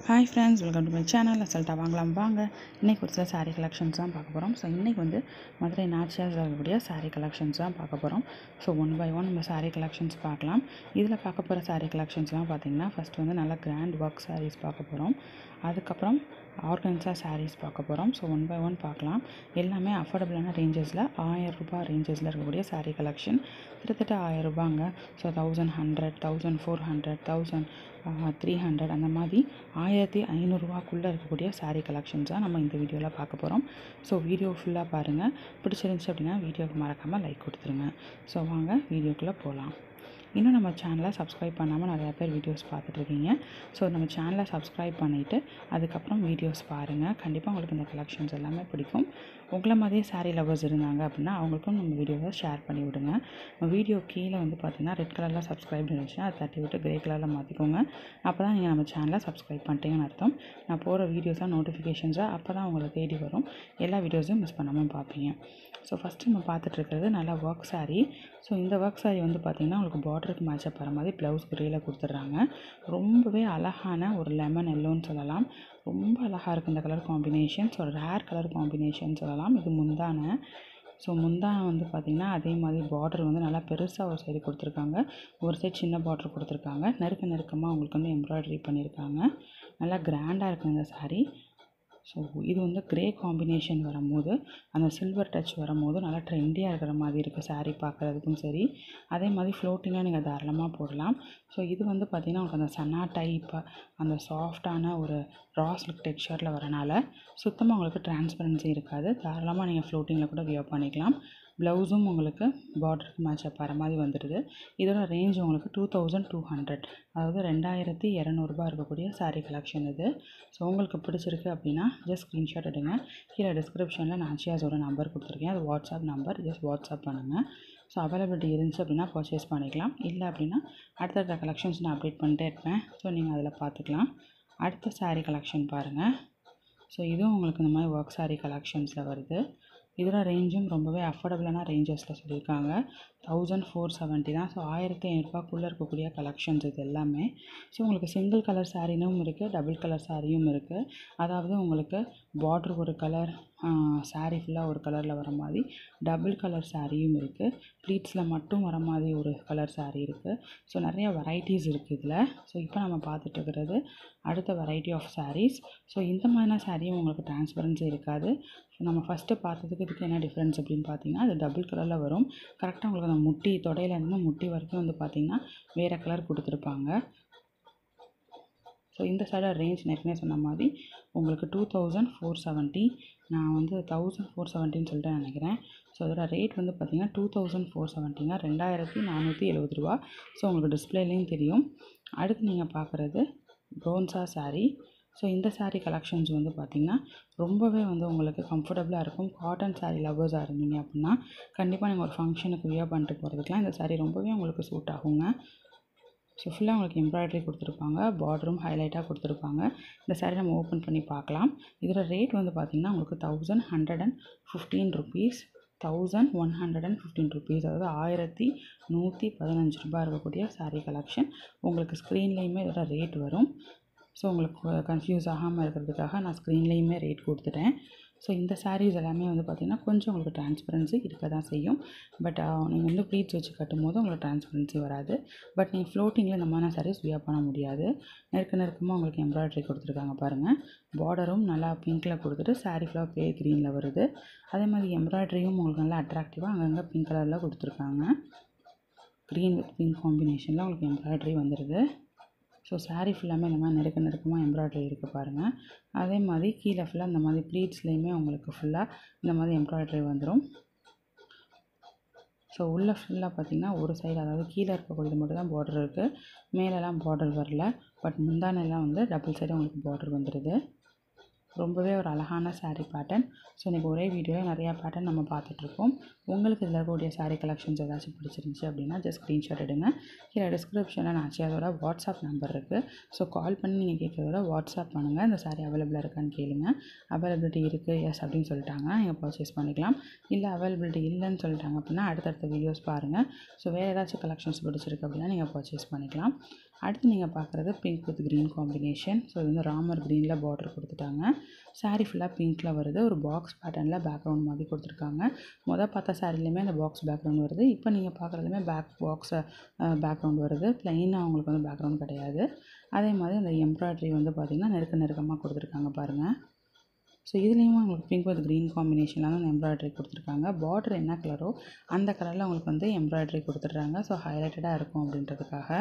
hi friends welcome to my channel அசல்ட்டாக வாங்கலாம் வாங்க இன்றைக்கி ஒரு சில saree கலெக்ஷன்ஸ் தான் பார்க்க போகிறோம் ஸோ இன்றைக்கி வந்து மதுரை நாச்சியார் இருக்கக்கூடிய saree கலெக்ஷன்ஸ் தான் பார்க்க போகிறோம் ஸோ ஒன் பை ஒன் நம்ம saree கலெக்ஷன்ஸ் பார்க்கலாம் இதில் பார்க்க போகிற saree கலெக்ஷன்ஸ்லாம் பார்த்தீங்கன்னா ஃபஸ்ட் வந்து நல்லா கிராண்ட் ஒர்க் sarees பார்க்க போகிறோம் அதுக்கப்புறம் ஆர்கன்ஸா sarees பார்க்க போகிறோம் ஸோ ஒன் பை ஒன் பார்க்கலாம் எல்லாமே அஃபோர்டபுளான ரேஞ்சஸில் ஆயிரம் ரூபாய் ரேஞ்சஸில் இருக்கக்கூடிய saree கலெக்ஷன் கிட்டத்தட்ட ஆயிரம் ரூபாங்க so thousand hundred thousand four hundred thousand three hundred அந்த மாதிரி ஆயிரத்தி ஐநூறுரூவாக்குள்ளே இருக்கக்கூடிய saree கலெக்ஷன்ஸ் தான் நம்ம இந்த வீடியோவில் பார்க்க போகிறோம் ஸோ வீடியோ ஃபுல்லாக பாருங்கள் பிடிச்சிருந்துச்சு அப்படின்னா வீடியோக்கு மறக்காமல் லைக் கொடுத்துருங்க ஸோ வாங்க வீடியோக்குள்ளே போகலாம் இன்னும் நம்ம சேனலை சப்ஸ்கிரைப் பண்ணாமல் நிறையா பேர் வீடியோஸ் பார்த்துட்ருக்கீங்க ஸோ நம்ம சேனலை சப்ஸ்கிரைப் பண்ணிவிட்டு அதுக்கப்புறம் வீடியோஸ் பாருங்கள் கண்டிப்பாக உங்களுக்கு இந்த கலெக்ஷன்ஸ் எல்லாமே பிடிக்கும் உங்களை மாதிரியே saree லவர்ஸ் இருந்தாங்க அப்படின்னா அவங்களுக்கும் நம்ம வீடியோவை ஷேர் பண்ணி விடுங்க வீடியோ கீழே வந்து பார்த்தீங்கன்னா ரெட் கலரில் சப்ஸ்கிரைப் இருந்துச்சுன்னா அதை தட்டி விட்டு கிரே கலரில் மாற்றிக்கோங்க அப்போ தான் நீங்கள் நம்ம சேனலை சப்ஸ்கிரைப் பண்ணிட்டீங்கன்னு அர்த்தம் நான் போகிற வீடியோஸாக நோட்டிஃபிகேஷன்ஸாக அப்போ தான் உங்களை தேடி வரும் எல்லா வீடியோஸையும் மிஸ் பண்ணாமல் பார்ப்பீங்க ஸோ ஃபஸ்ட்டு நம்ம பார்த்துட்ருக்கிறது நல்லா ஒர்க் saree ஸோ இந்த ஒர்க் saree வந்து பார்த்திங்கன்னா உங்களுக்கு பார்டருக்கு மேட்சப் வர மாதிரி ப்ளவுஸ் கிரேயில் கொடுத்துட்றாங்க ரொம்பவே அழகான ஒரு லெமன் எல்லோன்னு சொல்லலாம் ரொம்ப அழகாக இருக்குது இந்த கலர் காம்பினேஷன்ஸ் ஒரு ரேர் கலர் காம்பினேஷன் சொல்லலாம் இது முந்தான ஸோ முந்தானை வந்து பார்த்திங்கன்னா அதே மாதிரி பார்டர் வந்து நல்லா பெருசாக ஒரு சைடு கொடுத்துருக்காங்க ஒரு சைடு சின்ன பார்டர் கொடுத்துருக்காங்க நெருக்க நெருக்கமாக உங்களுக்கு வந்து எம்ப்ராய்டரி பண்ணியிருக்காங்க நல்லா கிராண்டாக இருக்குது இந்த saree ஸோ இது வந்து கிரே காம்பினேஷன் வரும்போது அந்த சில்வர் டச் வரும்போது நல்லா ட்ரெண்டியாக இருக்கிற மாதிரி இருக்குது saree பார்க்குறதுக்கும் சரி அதே மாதிரி ஃப்ளோட்டிங்காக நீங்கள் தாராளமாக போடலாம் ஸோ இது வந்து பார்த்திங்கன்னா உங்களுக்கு அந்த சன்னா டைப் அந்த சாஃப்டான ஒரு ரா சில்க் டெக்ஸ்சரில் வரனால சுத்தமாக உங்களுக்கு டிரான்ஸ்பரன்சி இருக்காது தாராளமாக நீங்கள் ஃப்ளோட்டிங்கில் கூட வியர் பண்ணிக்கலாம் ப்ளவுஸும் உங்களுக்கு பார்டருக்கு மேட்சப் வர மாதிரி வந்துடுது இதோட ரேஞ்ச் உங்களுக்கு டூ தௌசண்ட் டூ ஹண்ட்ரட் அதாவது ரெண்டாயிரத்தி இரநூறுபா இருக்கக்கூடிய saree கலெக்ஷன் இது ஸோ உங்களுக்கு பிடிச்சிருக்கு அப்படின்னா ஜஸ்ட் ஸ்க்ரீன்ஷாட் எடுங்க கீழே டிஸ்கிரிப்ஷனில் நாச்சியாஸோட நம்பர் கொடுத்துருக்கேன் அது வாட்ஸ்அப் நம்பர் ஜஸ்ட் வாட்ஸ்அப் பண்ணுங்கள் ஸோ அவைலபிலிட்டி இருந்துச்சு அப்படின்னா பர்ச்சேஸ் பண்ணிக்கலாம் இல்லை அப்படின்னா அடுத்தடுத்த கலெக்ஷன்ஸ் நான் அப்டேட் பண்ணிட்டே இருப்பேன் ஸோ நீங்கள் அதில் பார்த்துக்கலாம் அடுத்த saree கலெக்ஷன் பாருங்கள் ஸோ இதுவும் உங்களுக்கு இந்த மாதிரி ஒர்க் saree கலெக்ஷன்ஸில் வருது இதோட ரேஞ்சும் ரொம்பவே அஃபோர்டபுளான ரேஞ்சஸில் சொல்லியிருக்காங்க தௌசண்ட் ஃபோர் செவன்ட்டி தான் ஸோ ஆயிரத்தி ஐநூறுரூபாக்குள்ளே இருக்கக்கூடிய கலெக்ஷன்ஸ் இது எல்லாமே ஸோ உங்களுக்கு சிங்கிள் கலர் சாரீனும் இருக்குது டபுள் கலர் சாரியும் இருக்குது அதாவது உங்களுக்கு பார்ட்ரு ஒரு கலர் saree ஃபுல்லாக ஒரு கலரில் வர மாதிரி டபுள் கலர் சாரியும் இருக்குது ப்ளீட்ஸில் மட்டும் வர மாதிரி ஒரு கலர் saree இருக்குது ஸோ நிறைய வெரைட்டிஸ் இருக்குது இதில் ஸோ இப்போ நம்ம பார்த்துட்டு இருக்கிறது அடுத்த வெரைட்டி ஆஃப் sarees ஸோ இந்த மாதிரியான சாரியும் உங்களுக்கு டிரான்ஸ்பரன்சி இருக்காது ஸோ நம்ம ஃபஸ்ட்டு பார்த்ததுக்கு இதுக்கு என்ன டிஃப்ரென்ஸ் அப்படின்னு பார்த்தீங்கன்னா அது டபுள் கலரில் வரும் கரெக்டாக உங்களுக்கு அந்த முட்டி தொடையிலேருந்து முட்டி வரைக்கும் வந்து பார்த்திங்கன்னா வேறு கலர் கொடுத்துருப்பாங்க ஸோ இந்த சைடு ரேஞ்ச் ஏற்கனவே சொன்ன மாதிரி உங்களுக்கு டூ தௌசண்ட் ஃபோர் செவன்ட்டி நான் வந்து தௌசண்ட் ஃபோர் செவன்ட்டின்னு சொல்லிட்டு நினைக்கிறேன் ஸோ அதோட ரேட் வந்து பார்த்திங்கன்னா டூ தௌசண்ட் ஃபோர் செவன்ட்டிங்க ரெண்டாயிரத்தி நானூற்றி எழுபது ரூபா ஸோ உங்களுக்கு டிஸ்பிளேலையும் தெரியும் அடுத்து நீங்கள் பார்க்குறது ப்ரோன்ஸா saree ஸோ இந்த saree கலெக்ஷன்ஸ் வந்து பார்த்திங்கன்னா ரொம்பவே வந்து உங்களுக்கு கம்ஃபர்டபுளாக இருக்கும் காட்டன் saree லவ்வர்ஸாக இருந்தீங்க அப்படின்னா கண்டிப்பாக நீங்கள் ஒரு ஃபங்க்ஷனுக்கு வியர் பண்ணிட்டு போகிறதுக்குலாம் இந்த saree ரொம்பவே உங்களுக்கு சூட் ஆகுங்க ஸோ ஃபுல்லாக உங்களுக்கு எம்ப்ராய்டரி கொடுத்துருப்பாங்க பார்டரும் ஹைலைட்டாக கொடுத்துருப்பாங்க இந்த saree நம்ம ஓப்பன் பண்ணி பார்க்கலாம் இதோட ரேட் வந்து பார்த்திங்கன்னா உங்களுக்கு thousand hundred and fifteen rupees thousand one hundred and fifteen rupees அதாவது ஆயிரத்தி நூற்றி பதினஞ்சு ரூபாய் இருக்கக்கூடிய saree கலெக்ஷன் உங்களுக்கு ஸ்க்ரீன்லேயுமே இதோட ரேட் வரும் ஸோ உங்களுக்கு கன்ஃபியூஸ் ஆகாமல் இருக்கிறதுக்காக நான் ஸ்க்ரீன்லேயுமே ரேட் கொடுத்துட்டேன் ஸோ இந்த sarees எல்லாமே வந்து பார்த்திங்கன்னா கொஞ்சம் உங்களுக்கு டிரான்ஸ்பரன்சி இருக்க தான் செய்யும் பட் நீங்கள் வந்து ப்ளீட்ஸ் வச்சு கட்டும் போது உங்களுக்கு டிரான்ஸ்பரன்சி வராது பட் நீங்கள் ஃப்ளோட்டிங்கில் இந்த மாதிரி sarees வியர் பண்ண முடியாது நெருக்க நெருக்கமாக உங்களுக்கு எம்ப்ராய்டரி கொடுத்துருக்காங்க பாருங்கள் பார்டரும் நல்லா பிங்க்கில் கொடுத்துட்டு saree ஃபுல்லாக பே க்ரீனில் வருது அதே மாதிரி எம்ப்ராய்டரியும் உங்களுக்கு நல்லா அட்ராக்டிவாக அங்கங்கே பிங்க் கலரில் கொடுத்துருக்காங்க க்ரீன் வித் பிங்க் காம்பினேஷனில் உங்களுக்கு எம்ப்ராய்டரி வந்துடுது ஸோ saree ஃபுல்லாமே இந்த மாதிரி நெருக்க நெருக்கமாக எம்ப்ராய்டரி இருக்குது பாருங்கள் அதே மாதிரி கீழே ஃபுல்லாக இந்த மாதிரி ப்ளீட்ஸ்லேயுமே உங்களுக்கு ஃபுல்லாக இந்த மாதிரி எம்ப்ராய்டரி வந்துடும் ஸோ உள்ளே ஃபுல்லாக பார்த்திங்கன்னா ஒரு சைடு அதாவது கீழே இருக்கக்கூடியது மட்டும் தான் பார்டர் இருக்குது மேலெலாம் பார்டர் வரல பட் முந்தானெல்லாம் வந்து டபுள் சைடு உங்களுக்கு பார்டர் வந்துடுது ரொம்பவே ஒரு அழகான saree பேட்டர்ன் ஸோ இன்றைக்கி ஒரே வீடியோவில் நிறையா பேட்டர்ன் நம்ம பார்த்துட்ருக்கோம் உங்களுக்கு இதில் இருக்கக்கூடிய saree கலெக்ஷன்ஸ் ஏதாச்சும் பிடிச்சிருந்துச்சி அப்படின்னா ஜஸ்ட் ஸ்க்ரீன்ஷாட் எடுங்க கீழே டிஸ்கிரிப்ஷனில் நான் அதோட வாட்ஸ்அப் நம்பர் இருக்குது ஸோ கால் பண்ணி நீங்கள் கேட்குறதோட வாட்ஸ்அப் பண்ணுங்கள் இந்த saree அவைலபிளாக இருக்கான்னு கேளுங்க அவைலபிலிட்டி இருக்குது எஸ் அப்படின்னு சொல்லிட்டாங்கன்னா நீங்கள் பர்ச்சேஸ் பண்ணிக்கலாம் இல்லை அவைலபிலிட்டி இல்லைன்னு சொல்லிட்டாங்க அப்படின்னா அடுத்தடுத்த வீடியோஸ் பாருங்கள் ஸோ வேறு ஏதாச்சும் கலெக்ஷன்ஸ் பிடிச்சிருக்கு அப்படின்னா நீங்கள் பர்ச்சேஸ் பண்ணிக்கலாம் அடுத்து நீங்கள் பார்க்குறது pink with green combination so இது வந்து ராமர் க்ரீனில் பார்டர் கொடுத்துட்டாங்க சாரீ ஃபுல்லாக பிங்க்கில் வருது ஒரு பாக்ஸ் பேட்டர்னில் பேக்ரவுண்ட் மாதிரி கொடுத்துருக்காங்க மொதல் பார்த்த சாரிலையுமே அந்த பாக்ஸ் பேக்ரவுண்ட் வருது இப்போ நீங்கள் பார்க்குறதுலையுமே பேக் பாக்ஸ் பேக்ரவுண்ட் வருது ப்ளைனாக அவங்களுக்கு வந்து பேக்ரவுண்ட் கிடையாது அதே மாதிரி அந்த எம்ப்ராய்டரி வந்து பார்த்திங்கன்னா நெருக்க நெருக்கமாக கொடுத்துருக்காங்க பாருங்கள் ஸோ இதுலேயும் உங்களுக்கு பிங்க் வித் க்ரீன் காம்பினேஷனில் தான் அந்த எம்ப்ராய்டரி கொடுத்துருக்காங்க பார்டர் என்ன கலரோ அந்த கலரில் உங்களுக்கு வந்து எம்ப்ராய்டரி கொடுத்துட்றாங்க ஸோ ஹைலைட்டடாக இருக்கும் அப்படின்றதுக்காக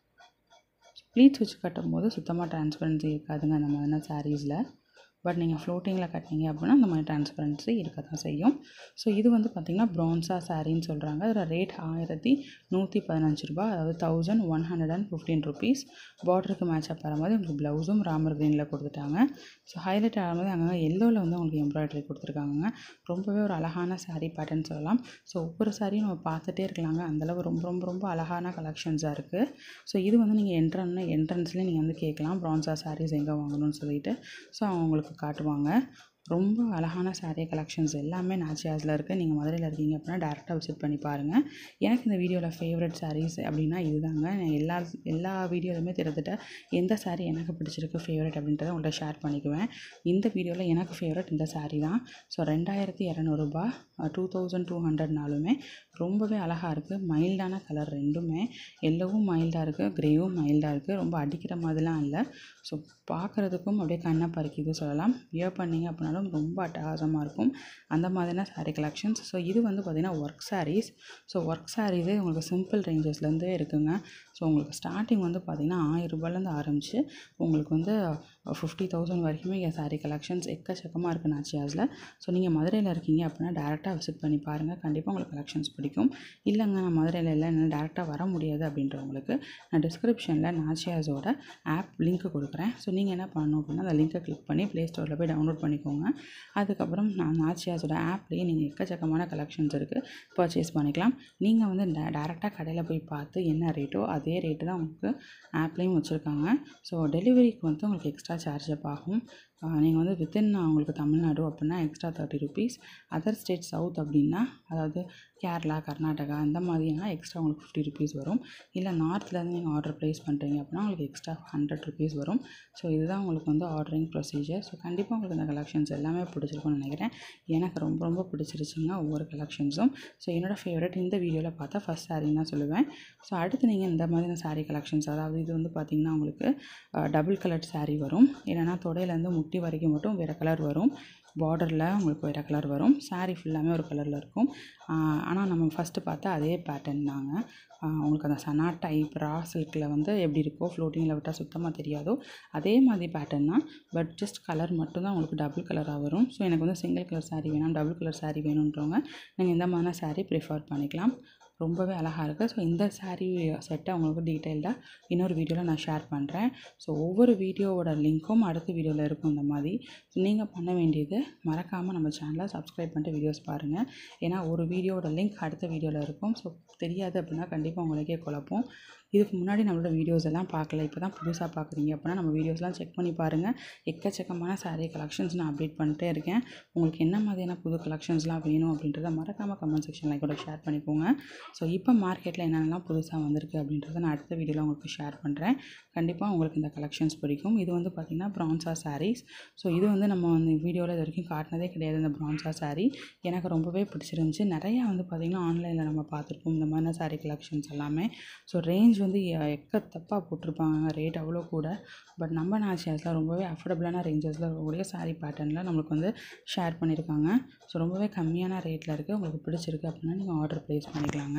ப்ளீட்ஸ் வச்சு கட்டும் போது சுத்தமாக டிரான்ஸ்பரன்சி இருக்காதுங்க அந்த மாதிரினா சாரீஸில் பட் நீங்கள் ஃப்ளோட்டிங்கில் கட்டினீங்க அப்படின்னா அந்த மாதிரி டிரான்ஸ்பரன்சி இருக்க தான் செய்யும் ஸோ இது வந்து பார்த்திங்கன்னா ப்ரான்ஸா சாரின்னு சொல்கிறாங்க அதோட ரேட் ஆயிரத்தி நூற்றி பதினஞ்சு ரூபா அதாவது thousand one hundred and fifteen rupees பார்டருக்கு மேட்ச் அப் ஆகிற மாதிரி உங்களுக்கு ப்ளவுஸும் ராமர் க்ரீனில் கொடுத்துட்டாங்க ஸோ ஹைலைட் ஆகிற மாதிரி அங்கங்கே எல்லோவில் வந்து உங்களுக்கு எம்ப்ராய்டரி கொடுத்துருக்காங்க ரொம்பவே ஒரு அழகான சாரீ பேட்டர்ன் சொல்லலாம் ஸோ ஒவ்வொரு சாரியும் நம்ம பார்த்துட்டே இருக்கலாங்க அந்தளவு ரொம்ப ரொம்ப ரொம்ப அழகான கலெக்ஷன்ஸாக இருக்குது ஸோ இது வந்து நீங்கள் என்ட்ரன் என்ட்ரன்ஸ்லேயே நீங்கள் வந்து கேட்கலாம் ப்ரான்ஸா சாரீஸ் எங்கே வாங்கணும்னு சொல்லிட்டு ஸோ அவங்க உங்களுக்கு காட்டுவாங்க ரொம்ப அழகான சாரீ கலெக்ஷன்ஸ் எல்லாமே நாச்சியாஸில் இருக்குது நீங்கள் மதுரையில் இருக்கீங்க அப்படின்னா டேரெக்டாக விசிட் பண்ணி பாருங்கள் எனக்கு இந்த வீடியோவில் ஃபேவரட் சாரீஸ் அப்படின்னா இதுதாங்க நான் எல்லா எல்லா வீடியோலையுமே திறந்துட்ட எந்த சாரீ எனக்கு பிடிச்சிருக்கு ஃபேவரட் அப்படின்றத உங்கள்கிட்ட ஷேர் பண்ணிக்குவேன் இந்த வீடியோவில் எனக்கு ஃபேவரட் இந்த சாரீ தான் ஸோ ரெண்டாயிரத்தி இரநூறுபா டூ தௌசண்ட் டூ ஹண்ட்ரட்னாலுமே ரொம்பவே அழகாக இருக்குது மைல்டான கலர் ரெண்டுமே எல்லோவும் மைல்டாக இருக்குது க்ரேவும் மைல்டாக இருக்குது ரொம்ப அடிக்கிற மாதிரிலாம் இல்லை ஸோ பார்க்குறதுக்கும் அப்படியே கண்ணை பறிக்குது சொல்லலாம் வியர் பண்ணிங்க அப்படின்னாலும் ரொம்ப அட்டகாசமாக இருக்கும் அந்த மாதிரியான சாரீ கலெக்ஷன்ஸ் ஸோ இது வந்து பார்த்திங்கன்னா ஒர்க் சாரீஸ் ஸோ ஒர்க் சாரீஸே உங்களுக்கு சிம்பிள் ரேஞ்சஸ்லேருந்தே இருக்குங்க ஸோ உங்களுக்கு ஸ்டார்டிங் வந்து பார்த்திங்கன்னா ஆயிரம் ரூபாயிலேருந்து ஆரம்பித்து உங்களுக்கு வந்து ஃபிஃப்டி தௌசண்ட் வரைக்குமே இங்கே சாரீ கலெக்ஷன்ஸ் எக்கச்சக்கமாக இருக்குது நாச்சியாஸில் ஸோ நீங்கள் மதுரையில் இருக்கீங்க அப்படின்னா டேரெக்டாக விசிட் பண்ணி பாருங்கள் கண்டிப்பாக உங்களுக்கு கலெக்ஷன்ஸ் பிடிக்கும் இல்லைங்க நான் மதுரையில் இல்லை என்னால் டேரெக்டாக வர முடியாது அப்படின்றவங்களுக்கு நான் டிஸ்கிரிப்ஷனில் நாச்சியாஸோட ஆப் லிங்க் கொடுக்குறேன் ஸோ நீங்கள் என்ன பண்ணணும் அப்படின்னா அந்த லிங்க்கை கிளிக் பண்ணி ப்ளே ஸ்டோரில் போய் டவுன்லோட் பண்ணிக்கோங்க அதுக்கப்புறம் நான் நாச்சியாஸோட ஆப்லேயே நீங்கள் எக்கச்சக்கமான கலெக்ஷன்ஸ் இருக்குது பர்ச்சேஸ் பண்ணிக்கலாம் நீங்கள் வந்து டே டேரெக்டாக கடையில் போய் பார்த்து என்ன ரேட்டோ அதே ரேட்டு தான் உங்களுக்கு ஆப்லேயும் வச்சுருக்காங்க ஸோ டெலிவரிக்கு வந்து உங்களுக்கு எக்ஸ்ட்ரா சார்ஜப் ஆகும் நீங்கள் வந்து வித்தின் உங்களுக்கு தமிழ்நாடு அப்படின்னா extra thirty rupees other state south அப்படின்னா அதாவது கேரளா கர்நாடகா அந்த மாதிரினா எக்ஸ்ட்ரா உங்களுக்கு ஃபிஃப்டி ருபீஸ் வரும் இல்லை நார்த்லேருந்து நீங்கள் ஆர்டர் ப்ளேஸ் பண்ணுறீங்க அப்படின்னா உங்களுக்கு எக்ஸ்ட்ரா ஹண்ட்ரட் ருபீஸ் வரும் ஸோ இதுதான் உங்களுக்கு வந்து ஆர்டரிங் ப்ரொசீஜர் ஸோ கண்டிப்பாக உங்களுக்கு இந்த கலெக்ஷன்ஸ் எல்லாமே பிடிச்சிருக்கும்னு நினைக்கிறேன் எனக்கு ரொம்ப ரொம்ப பிடிச்சிருச்சுங்க ஒவ்வொரு கலெக்ஷன்ஸும் ஸோ என்னோடய ஃபேவரட் இந்த வீடியோவில் பார்த்தா ஃபஸ்ட் சாரின்னு தான் சொல்லுவேன் ஸோ அடுத்து நீங்கள் இந்த மாதிரியான சாரீ கலெக்ஷன்ஸ் அதாவது இது வந்து பார்த்திங்கன்னா உங்களுக்கு டபுள் கலர் சாரீ வரும் இல்லைனா தொடையிலேருந்து முட்டி வரைக்கும் மட்டும் வேறு கலர் வரும் பார்டரில் உங்களுக்கு வேறு கலர் வரும் சாரீ ஃபுல்லாமே ஒரு கலரில் இருக்கும் ஆனால் நம்ம ஃபஸ்ட்டு பார்த்தா அதே பேட்டர்ன் தாங்க உங்களுக்கு அந்த சனா டைப் ரா சில்கில் வந்து எப்படி இருக்கோ ஃப்ளோட்டிங்கில் விட்டால் சுத்தமாக தெரியாதோ அதே மாதிரி பேட்டர்ன் தான் பட் ஜஸ்ட் கலர் மட்டும்தான் உங்களுக்கு டபுள் கலராக வரும் ஸோ எனக்கு வந்து சிங்கிள் கலர் சாரீ வேணும் டபுள் கலர் சாரீ வேணுன்றவங்க நீங்கள் இந்த மாதிரி சாரீ ப்ரிஃபர் பண்ணிக்கலாம் ரொம்பவே அழகாக இருக்குது ஸோ இந்த சாரீ செட்டை உங்களுக்கு டீட்டெயில்டாக இன்னொரு வீடியோவில் நான் ஷேர் பண்ணுறேன் ஸோ ஒவ்வொரு வீடியோவோட லிங்க்கும் அடுத்த வீடியோவில் இருக்கும் இந்த மாதிரி நீங்கள் பண்ண வேண்டியது மறக்காமல் நம்ம சேனலை சப்ஸ்கிரைப் பண்ணிட்டு வீடியோஸ் பாருங்கள் ஏன்னா ஒரு வீடியோவோட லிங்க் அடுத்த வீடியோவில் இருக்கும் ஸோ தெரியாது அப்படின்னா கண்டிப்பாக உங்களுக்கே குழப்பம் இதுக்கு முன்னாடி நம்மளோட வீடியோஸ் எல்லாம் பார்க்கல இப்போ தான் புதுசாக பார்க்குறீங்க அப்படின்னா நம்ம வீடியோஸ்லாம் செக் பண்ணி பாருங்கள் எக்கச்சக்கமான சாரீ கலெக்ஷன்ஸ் நான் அப்டேட் பண்ணிட்டே இருக்கேன் உங்களுக்கு என்ன மாதிரியான புது கலெக்ஷன்ஸ்லாம் வேணும் அப்படின்றத மறக்காமல் கமெண்ட் செக்ஷனில் கூட ஷேர் பண்ணிக்கோங்க ஸோ இப்போ மார்க்கெட்டில் என்னென்னலாம் புதுசாக வந்திருக்கு அப்படின்றத நான் அடுத்த வீடியோவில் உங்களுக்கு ஷேர் பண்ணுறேன் கண்டிப்பாக உங்களுக்கு இந்த கலெக்ஷன்ஸ் பிடிக்கும் இது வந்து பார்த்திங்கன்னா ப்ரான்ஸா சாரீஸ் ஸோ இது வந்து நம்ம வந்து வீடியோவில் இது வரைக்கும் காட்டினதே கிடையாது இந்த ப்ரான்ஸா சாரீ எனக்கு ரொம்பவே பிடிச்சிருந்துச்சி நிறையா வந்து பார்த்திங்கன்னா ஆன்லைனில் நம்ம பார்த்துருப்போம் இந்த மாதிரி சாரீ கலெக்ஷன்ஸ் எல்லாமே ஸோ ரேஞ்ச் வந்து எக்க தப்பாக போட்டிருப்பாங்க ரேட் அவ்வளோ கூட பட் நம்ம நாச்சியாஸில் ரொம்பவே அஃபோர்டபுளான ரேஞ்சஸில் இருக்கக்கூடிய சாரீ பேட்டர்னில் நம்மளுக்கு வந்து ஷேர் பண்ணியிருக்காங்க ஸோ ரொம்பவே கம்மியான ரேட்டில் இருக்குது உங்களுக்கு பிடிச்சிருக்கு அப்படின்னா நீங்கள் ஆர்டர் ப்ளேஸ் பண்ணிக்கலாங்க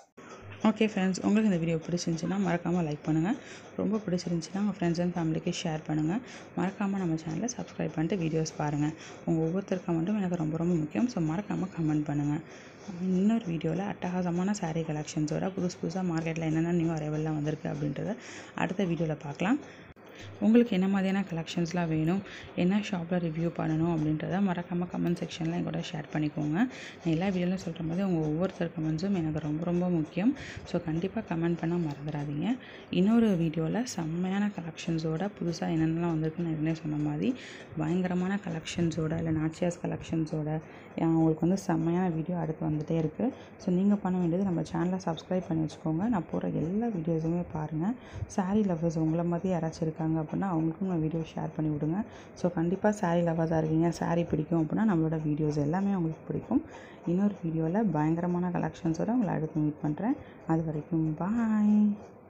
ஓகே ஃப்ரெண்ட்ஸ் உங்களுக்கு இந்த வீடியோ பிடிச்சிருந்துச்சின்னா மறக்காமல் லைக் பண்ணுங்கள் ரொம்ப பிடிச்சிருந்துச்சின்னா உங்கள் ஃப்ரெண்ட்ஸ் அண்ட் ஃபேமிலிக்கு ஷேர் பண்ணுங்கள் மறக்காமல் நம்ம சேனலை சப்ஸ்கிரைப் பண்ணிட்டு வீடியோஸ் பாருங்கள் உங்கள் ஒவ்வொருத்தர் கமெண்ட்டும் எனக்கு ரொம்ப ரொம்ப முக்கியம் ஸோ மறக்காமல் கமெண்ட் பண்ணுங்கள் இன்னொரு வீடியோவில் அட்டகாசமான சாரீ கலெக்ஷன்ஸோட புதுசு புதுசாக மார்க்கெட்டில் என்னென்ன நியூ அரைவல்லாம் வந்திருக்கு அப்படின்றத அடுத்த வீடியோவில் பார்க்கலாம் உங்களுக்கு என்ன மாதிரியான கலெக்ஷன்ஸ்லாம் வேணும் என்ன ஷாப்பில் ரிவ்யூ பண்ணணும் அப்படின்றத மறக்காமல் கமெண்ட் செக்ஷனில் என் கூட ஷேர் பண்ணிக்கோங்க நான் எல்லா வீடியோலையும் சொல்கிற மாதிரி உங்கள் ஒவ்வொருத்தர் கமெண்ட்ஸும் எனக்கு ரொம்ப ரொம்ப முக்கியம் ஸோ கண்டிப்பாக கமெண்ட் பண்ண மறந்துடாதீங்க இன்னொரு வீடியோவில் செம்மையான கலெக்ஷன்ஸோட புதுசாக என்னென்னலாம் வந்திருக்குன்னு ஏற்கனவே சொன்ன மாதிரி பயங்கரமான கலெக்ஷன்ஸோட இல்லை நாச்சியாஸ் கலெக்ஷன்ஸோட உங்களுக்கு வந்து செம்மையான வீடியோ அடுத்து வந்துகிட்டே இருக்குது ஸோ நீங்கள் பண்ண வேண்டியது நம்ம சேனலை சப்ஸ்கிரைப் பண்ணி வச்சுக்கோங்க நான் போகிற எல்லா வீடியோஸுமே பாருங்கள் சாரீ லவர்ஸ் உங்களை மாதிரி யாராச்சும் இருக்காங்க அப்படின்னா அவங்களுக்கும் நான் வீடியோ ஷேர் பண்ணி விடுங்க ஸோ கண்டிப்பாக சாரீ லவர்ஸாக இருக்கீங்க சாரீ பிடிக்கும் அப்படின்னா நம்மளோட வீடியோஸ் எல்லாமே உங்களுக்கு பிடிக்கும் இன்னொரு வீடியோவில் பயங்கரமான கலெக்ஷன்ஸோட உங்களை அடுத்து மீட் பண்ணுறேன் அது வரைக்கும் பாய்